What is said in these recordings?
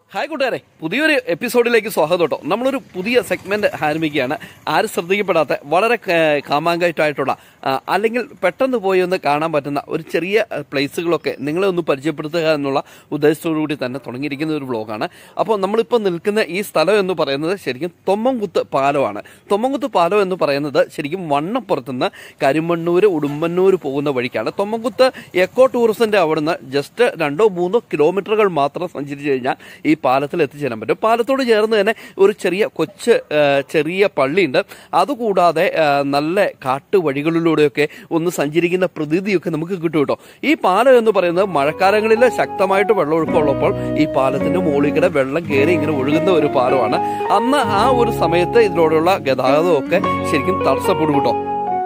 hi കൂട്ടുകാരെ പുതിയൊരു എപ്പിസോഡിലേക്ക് സ്വാഗതം കേട്ടോ നമ്മളൊരു പുതിയ സെഗ്മെന്റ് ആരംഭിക്കുകയാണ് ആരും ശ്രദ്ധിക്കപ്പെടാത്ത വളരെ ക- കാമാങ്കായിട്ടായിട്ടുള്ള ആ, അല്ലെങ്കിൽ പെട്ടെന്ന് പോയി ഒന്ന് കാണാൻ പറ്റുന്ന ഒരു ചെറിയ ആ, പ്ലേസുകളൊക്കെ നിങ്ങളെ ഒന്ന് പരിചയപ്പെടുത്തുക എന്നുള്ള ഉദ്ദേശത്തോടു കൂടി തന്നെ തുടങ്ങിയിരിക്കുന്ന ഒരു വ്ളോഗാണ് അപ്പോൾ നമ്മളിപ്പോൾ നിൽക്കുന്ന ഈ സ്ഥലം എന്ന് പറയുന്നത് ശരിക്കും തൊമ്മൻകുത്ത് പാലമാണ് തൊമ്മൻകുത്ത് പാലം എന്ന് പറയുന്നത് ശരിക്കും വണ്ണപ്പുറത്തുനിന്ന് കരിമണ്ണൂർ ഉടുമ്പന്നൂർ പോകുന്ന വഴിക്കാണ് തൊമ്മൻകുത്ത് എക്കോ ടൂറിസത്തിന്റെ അവിടുന്ന് ജസ്റ്റ് രണ്ടോ മൂന്നോ കിലോമീറ്ററുകൾ മാത്രം സഞ്ചരിച്ചു കഴിഞ്ഞാൽ ഈ പാലത്തിൽ എത്തിച്ചേരാൻ പറ്റും പാലത്തോട് ചേർന്ന് തന്നെ ഒരു ചെറിയ കൊച്ച് ആ, ചെറിയ പള്ളിയുണ്ട് അതുകൂടാതെ ആ, നല്ല കാട്ടുവഴികളിലൂടെയൊക്കെ ഒന്ന് സഞ്ചരിക്കുന്ന പ്രതീതിയൊക്കെ നമുക്ക് കിട്ടും കേട്ടോ ഈ പാലം എന്ന് പറയുന്നത് മഴക്കാലങ്ങളിൽ ശക്തമായിട്ട് വെള്ളമൊഴുക്കമുള്ളപ്പോൾ ഈ പാലത്തിന്റെ മുകളിൽ കൂടെ വെള്ളം കയറി ഇങ്ങനെ ഒഴുകുന്ന ഒരു പാലമാണ് അന്ന് ആ ഒരു സമയത്ത് ഇതിലൂടെയുള്ള ഗതാഗതമൊക്കെ ശരിക്കും തടസ്സപ്പെടും കേട്ടോ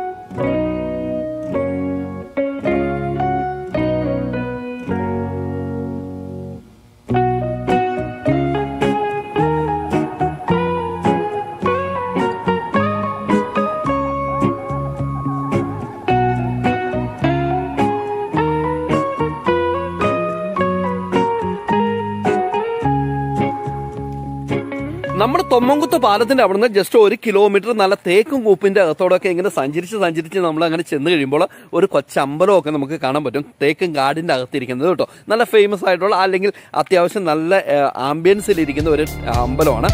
നമ്മുടെ തൊമ്മൻകുത്ത് പാലത്തിന്റെ അവിടുന്ന് ജസ്റ്റ് ഒരു കിലോമീറ്റർ നല്ല തേക്കും കൂപ്പിന്റെ അകത്തോടൊക്കെ ഇങ്ങനെ സഞ്ചരിച്ച് സഞ്ചരിച്ച് നമ്മൾ അങ്ങനെ ചെന്ന് കഴിയുമ്പോൾ ഒരു കൊച്ചമ്പലമൊക്കെ നമുക്ക് കാണാൻ പറ്റും തേക്കും കാടിന്റെ അകത്തിരിക്കുന്നത് കേട്ടോ നല്ല ഫേമസ് ആയിട്ടുള്ള അല്ലെങ്കിൽ അത്യാവശ്യം നല്ല ആംബിയൻസിൽ ഇരിക്കുന്ന ഒരു അമ്പലമാണ്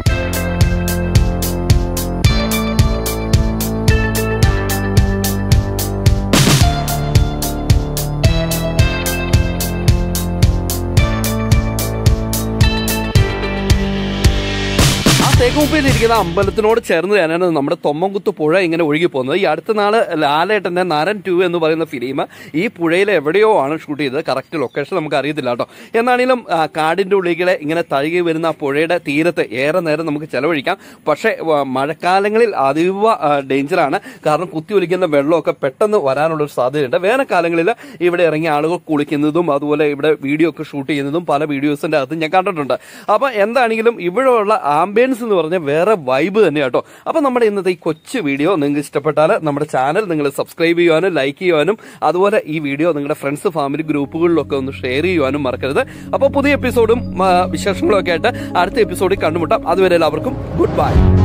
ആ തേക്കുമുപ്പിൽ ഇരിക്കുന്ന അമ്പലത്തിനോട് ചേർന്ന് തന്നെയാണ് നമ്മുടെ തൊമ്മൻകുത്ത് പുഴ ഇങ്ങനെ ഒഴുകി പോകുന്നത് ഈ അടുത്ത നാള് ലാലേട്ടന്റെ നാരൻ ടു എന്ന് പറയുന്ന ഫിലിം ഈ പുഴയിൽ എവിടെയോ ആണ് ഷൂട്ട് ചെയ്തത് കറക്റ്റ് ലൊക്കേഷൻ നമുക്ക് അറിയത്തില്ല കേട്ടോ എന്നാണെങ്കിലും ആ, കാടിന്റെ ഉള്ളികളെ ഇങ്ങനെ തഴുകി വരുന്ന ആ പുഴയുടെ തീരത്ത് ഏറെ നേരം നമുക്ക് ചെലവഴിക്കാം പക്ഷേ വ- മഴക്കാലങ്ങളിൽ അതീവ ആ, ഡേഞ്ചറാണ് കാരണം കുത്തി ഒലിക്കുന്ന വെള്ളമൊക്കെ പെട്ടെന്ന് വരാനുള്ള ഒരു സാധ്യതയുണ്ട് വേനൽക്കാലങ്ങളിൽ ഇവിടെ ഇറങ്ങിയ ആളുകൾ കുളിക്കുന്നതും അതുപോലെ ഇവിടെ വീഡിയോ ഒക്കെ ഷൂട്ട് ചെയ്യുന്നതും പല വീഡിയോസിന്റെ അകത്ത് ഞാൻ കണ്ടിട്ടുണ്ട് അപ്പൊ എന്താണെങ്കിലും ഇവിടെയുള്ള ആംബിയൻസ് എന്ന് പറഞ്ഞ വേറെ വൈബ് തന്നെ കേട്ടോ അപ്പൊ നമ്മുടെ ഇന്നത്തെ ഈ കൊച്ചു വീഡിയോ നിങ്ങൾക്ക് ഇഷ്ടപ്പെട്ടാൽ നമ്മുടെ ചാനൽ നിങ്ങൾ സബ്സ്ക്രൈബ് ചെയ്യുവാനും ലൈക്ക് ചെയ്യുവാനും അതുപോലെ ഈ വീഡിയോ നിങ്ങളുടെ ഫ്രണ്ട്സ് ഫാമിലി ഗ്രൂപ്പുകളിലൊക്കെ ഒന്ന് ഷെയർ ചെയ്യുവാനും മറക്കരുത് അപ്പോൾ പുതിയ എപ്പിസോഡും ആ, വിശേഷങ്ങളും ഒക്കെ ആയിട്ട് അടുത്ത എപ്പിസോഡിൽ കണ്ടുമുട്ടാം അതുവരെ എല്ലാവർക്കും ഗുഡ് ബൈ